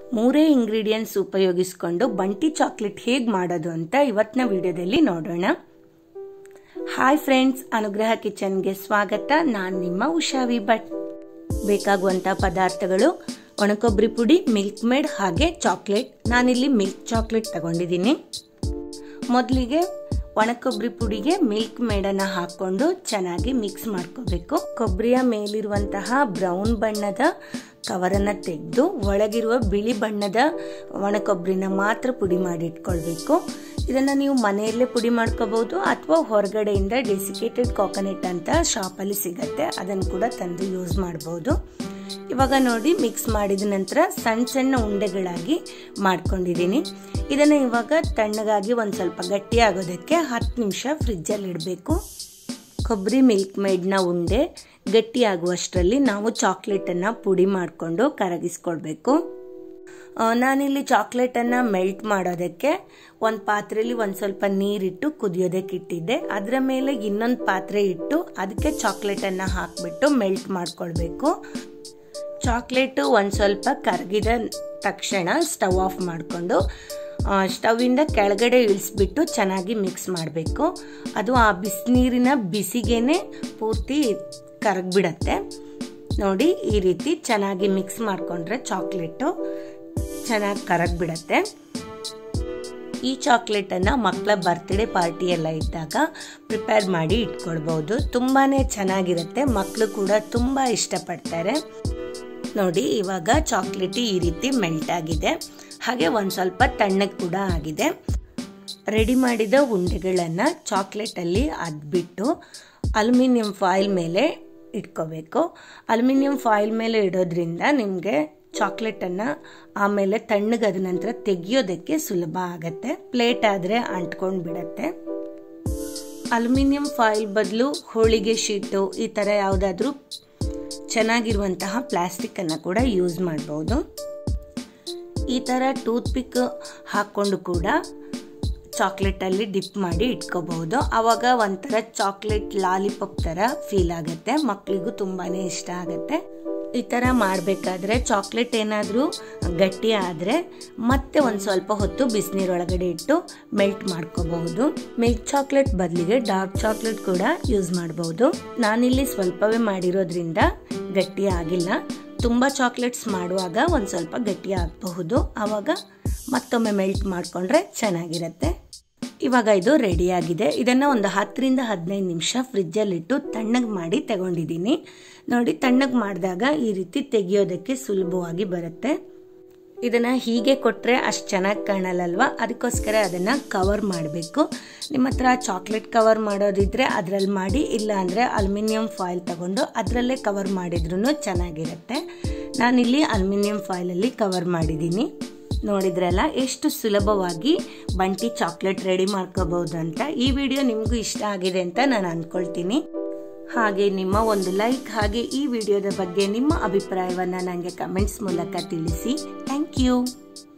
ಮೂರೇ ಇಂಗ್ರೀಡಿಯೆಂಟ್ಸ್ ಉಪಯೋಗಿಸ್ಕೊಂಡು ಬಂಟಿ ಚಾಕ್ಲೇಟ್ ಹೇಗೆ ಮಾಡೋದು ಅಂತ ಇವತ್ತಿನ ವಿಡಿಯೋದಲ್ಲಿ ನೋಡೋಣ ಹಾಯ್ ಫ್ರೆಂಡ್ಸ್ ಅನುಗ್ರಹ ಕಿಚನ್ಗೆ ಸ್ವಾಗತ ನಾನು ನಿಮ್ಮ ಉಷಾವಿ ಭಟ್ ಬೇಕಾಗುವಂಥ ಪದಾರ್ಥಗಳು ಒಣಕೊಬ್ಬರಿ ಪುಡಿ ಮಿಲ್ಕ್ ಮೇಡ್ ಹಾಗೆ ಚಾಕ್ಲೇಟ್ ನಾನಿಲ್ಲಿ ಮಿಲ್ಕ್ ಚಾಕ್ಲೇಟ್ ತಗೊಂಡಿದ್ದೀನಿ ಮೊದಲಿಗೆ ಒಣಕೊಬ್ಬರಿ ಪುಡಿಗೆ ಮಿಲ್ಕ್ ಮೇಡನ್ನು ಹಾಕೊಂಡು ಚೆನ್ನಾಗಿ ಮಿಕ್ಸ್ ಮಾಡ್ಕೋಬೇಕು ಕೊಬ್ಬರಿಯ ಮೇಲಿರುವಂತಹ ಬ್ರೌನ್ ಬಣ್ಣದ ಕವರನ್ನು ತೆಗೆದು ಒಳಗಿರುವ ಬಿಳಿ ಬಣ್ಣದ ಒಣಕೊಬ್ಬರಿನ ಮಾತ್ರ ಪುಡಿ ಮಾಡಿ ಇಟ್ಕೊಳ್ಬೇಕು ಇದನ್ನು ನೀವು ಮನೆಯಲ್ಲೇ ಪುಡಿ ಮಾಡ್ಕೋಬಹುದು ಅಥವಾ ಹೊರಗಡೆಯಿಂದ ಡೆಸಿಕೇಟೆಡ್ ಕೋಕೋನಟ್ ಅಂತ ಶಾಪಲ್ಲಿ ಸಿಗತ್ತೆ ಅದನ್ನು ಕೂಡ ತಂದು ಯೂಸ್ ಮಾಡ್ಬೋದು ಇವಾಗ ನೋಡಿ ಮಿಕ್ಸ್ ಮಾಡಿದ ನಂತರ ಸಣ್ಣ ಸಣ್ಣ ಉಂಡೆಗಳಾಗಿ ಮಾಡ್ಕೊಂಡಿದ್ದೀನಿ ಇದನ್ನು ಇವಾಗ ತಣ್ಣಗಾಗಿ ಒಂದು ಸ್ವಲ್ಪ ಗಟ್ಟಿ ಆಗೋದಕ್ಕೆ ಹತ್ತು ನಿಮಿಷ ಫ್ರಿಜ್ಜಲ್ಲಿ ಇಡಬೇಕು ಕೊಬ್ಬರಿ ಮಿಲ್ಕ್ ಮೇಡ್ನ ಉಂಡೆ ಗಟ್ಟಿ ಆಗುವಷ್ಟರಲ್ಲಿ ನಾವು ಚಾಕ್ಲೇಟನ್ನು ಪುಡಿ ಮಾಡಿಕೊಂಡು ಕರಗಿಸ್ಕೊಳ್ಬೇಕು ನಾನಿಲ್ಲಿ ಚಾಕ್ಲೇಟನ್ನು ಮೆಲ್ಟ್ ಮಾಡೋದಕ್ಕೆ ಒಂದು ಪಾತ್ರೆಯಲ್ಲಿ ಒಂದು ಸ್ವಲ್ಪ ನೀರಿಟ್ಟು ಕುದಿಯೋದಕ್ಕೆ ಇಟ್ಟಿದ್ದೆ ಅದರ ಮೇಲೆ ಇನ್ನೊಂದು ಪಾತ್ರೆ ಇಟ್ಟು ಅದಕ್ಕೆ ಚಾಕ್ಲೇಟನ್ನು ಹಾಕಿಬಿಟ್ಟು ಮೆಲ್ಟ್ ಮಾಡ್ಕೊಳ್ಬೇಕು ಚಾಕ್ಲೇಟು ಒಂದು ಸ್ವಲ್ಪ ಕರಗಿದ ತಕ್ಷಣ ಸ್ಟವ್ ಆಫ್ ಮಾಡಿಕೊಂಡು ಸ್ಟವ್ವಿಂದ ಕೆಳಗಡೆ ಇಳಿಸ್ಬಿಟ್ಟು ಚೆನ್ನಾಗಿ ಮಿಕ್ಸ್ ಮಾಡಬೇಕು ಅದು ಆ ಬಿಸಿನೀರಿನ ಬಿಸಿಗೇನೆ ಪೂರ್ತಿ ಕರಗಿಬಿಡತ್ತೆ ನೋಡಿ ಈ ರೀತಿ ಚೆನ್ನಾಗಿ ಮಿಕ್ಸ್ ಮಾಡಿಕೊಂಡ್ರೆ ಚಾಕ್ಲೇಟು ಚೆನ್ನಾಗಿ ಕರಗಿಬಿಡತ್ತೆ ಈ ಚಾಕ್ಲೇಟನ್ನು ಮಕ್ಕಳ ಬರ್ತ್ಡೇ ಪಾರ್ಟಿ ಎಲ್ಲ ಇದ್ದಾಗ ಪ್ರಿಪೇರ್ ಮಾಡಿ ಇಟ್ಕೊಳ್ಬೋದು ತುಂಬಾ ಚೆನ್ನಾಗಿರುತ್ತೆ ಮಕ್ಕಳು ಕೂಡ ತುಂಬ ಇಷ್ಟಪಡ್ತಾರೆ ನೋಡಿ ಇವಾಗ ಚಾಕ್ಲೇಟ್ ಈ ರೀತಿ ಮೆಲ್ಟ್ ಆಗಿದೆ ಹಾಗೆ ಒಂದು ಸ್ವಲ್ಪ ತಣ್ಣಗೆ ಕೂಡ ಆಗಿದೆ ರೆಡಿ ಮಾಡಿದ ಉಂಡೆಗಳನ್ನು ಚಾಕ್ಲೇಟಲ್ಲಿ ಅದ್ಬಿಟ್ಟು ಅಲ್ಯೂಮಿನಿಯಂ ಫಾಯಿಲ್ ಮೇಲೆ ಇಟ್ಕೋಬೇಕು ಅಲ್ಯೂಮಿನಿಯಂ ಫಾಯಿಲ್ ಮೇಲೆ ಇಡೋದ್ರಿಂದ ನಿಮಗೆ ಚಾಕ್ಲೇಟನ್ನು ಆಮೇಲೆ ತಣ್ಣಗಾದ ನಂತರ ತೆಗಿಯೋದಕ್ಕೆ ಸುಲಭ ಆಗುತ್ತೆ ಪ್ಲೇಟ್ ಆದರೆ ಅಂಟ್ಕೊಂಡು ಬಿಡತ್ತೆ ಅಲ್ಯೂಮಿನಿಯಂ ಫಾಯಿಲ್ ಬದಲು ಹೋಳಿಗೆ ಶೀಟು ಈ ಥರ ಯಾವುದಾದ್ರೂ ಚೆನ್ನಾಗಿರುವಂತಹ ಪ್ಲಾಸ್ಟಿಕ್ಕನ್ನು ಕೂಡ ಯೂಸ್ ಮಾಡ್ಬೋದು ಈ ಥರ ಟೂತ್ ಪಿಕ್ ಹಾಕ್ಕೊಂಡು ಕೂಡ ಚಾಕ್ಲೇಟಲ್ಲಿ ಡಿಪ್ ಮಾಡಿ ಇಟ್ಕೋಬಹುದು ಆವಾಗ ಒಂಥರ ಚಾಕ್ಲೇಟ್ ಲಾಲಿಪಾಪ್ ಥರ ಫೀಲ್ ಆಗುತ್ತೆ ಮಕ್ಕಳಿಗೂ ತುಂಬಾ ಇಷ್ಟ ಆಗುತ್ತೆ ಈ ಥರ ಮಾಡಬೇಕಾದ್ರೆ ಚಾಕ್ಲೇಟ್ ಏನಾದರೂ ಗಟ್ಟಿ ಆದರೆ ಮತ್ತೆ ಒಂದು ಸ್ವಲ್ಪ ಹೊತ್ತು ಬಿಸಿನೀರೊಳಗಡೆ ಇಟ್ಟು ಮೆಲ್ಟ್ ಮಾಡ್ಕೋಬಹುದು ಮಿಲ್ಕ್ ಚಾಕ್ಲೇಟ್ ಬದಲಿಗೆ ಡಾರ್ಕ್ ಚಾಕ್ಲೇಟ್ ಕೂಡ ಯೂಸ್ ಮಾಡಬಹುದು ನಾನಿಲ್ಲಿ ಸ್ವಲ್ಪವೇ ಮಾಡಿರೋದ್ರಿಂದ ಗಟ್ಟಿ ಆಗಿಲ್ಲ ತುಂಬ ಚಾಕ್ಲೇಟ್ಸ್ ಮಾಡುವಾಗ ಒಂದು ಸ್ವಲ್ಪ ಗಟ್ಟಿ ಆಗಬಹುದು ಆವಾಗ ಮತ್ತೊಮ್ಮೆ ಮೆಲ್ಟ್ ಮಾಡಿಕೊಂಡ್ರೆ ಚೆನ್ನಾಗಿರುತ್ತೆ ಇವಾಗ ಇದು ರೆಡಿಯಾಗಿದೆ ಇದನ್ನು ಒಂದು ಹತ್ತರಿಂದ ಹದಿನೈದು ನಿಮಿಷ ಫ್ರಿಜ್ಜಲ್ಲಿಟ್ಟು ತಣ್ಣಗೆ ಮಾಡಿ ತಗೊಂಡಿದ್ದೀನಿ ನೋಡಿ ತಣ್ಣಗೆ ಮಾಡಿದಾಗ ಈ ರೀತಿ ತೆಗಿಯೋದಕ್ಕೆ ಸುಲಭವಾಗಿ ಬರುತ್ತೆ ಇದನ್ನು ಹೀಗೆ ಕೊಟ್ಟರೆ ಅಷ್ಟು ಚೆನ್ನಾಗಿ ಕಾಣಲ್ಲಲ್ವ ಅದಕ್ಕೋಸ್ಕರ ಅದನ್ನು ಕವರ್ ಮಾಡಬೇಕು ನಿಮ್ಮ ಹತ್ರ ಚಾಕ್ಲೇಟ್ ಕವರ್ ಮಾಡೋದಿದ್ರೆ ಅದರಲ್ಲಿ ಮಾಡಿ ಇಲ್ಲ ಅಂದರೆ ಅಲ್ಯೂಮಿನಿಯಂ ಫಾಯಿಲ್ ತಗೊಂಡು ಅದರಲ್ಲೇ ಕವರ್ ಮಾಡಿದ್ರೂ ಚೆನ್ನಾಗಿರುತ್ತೆ ನಾನಿಲ್ಲಿ ಅಲ್ಯೂಮಿನಿಯಂ ಫಾಯಿಲಲ್ಲಿ ಕವರ್ ಮಾಡಿದ್ದೀನಿ ನೋಡಿದ್ರಲ್ಲ ಎಷ್ಟು ಸುಲಭವಾಗಿ ಬಂಟಿ ಚಾಕ್ಲೇಟ್ ರೆಡಿ ಮಾಡ್ಕೋಬಹುದು ಅಂತ ಈ ವಿಡಿಯೋ ನಿಮಗೂ ಇಷ್ಟ ಆಗಿದೆ ಅಂತ ನಾನು ಅಂದ್ಕೊಳ್ತೀನಿ ಹಾಗೆ ನಿಮ್ಮ ಒಂದು ಲೈಕ್ ಹಾಗೆ ಈ ವಿಡಿಯೋದ ಬಗ್ಗೆ ನಿಮ್ಮ ಅಭಿಪ್ರಾಯವನ್ನು ನನಗೆ ಕಮೆಂಟ್ಸ್ ಮೂಲಕ ತಿಳಿಸಿ ಥ್ಯಾಂಕ್ ಯು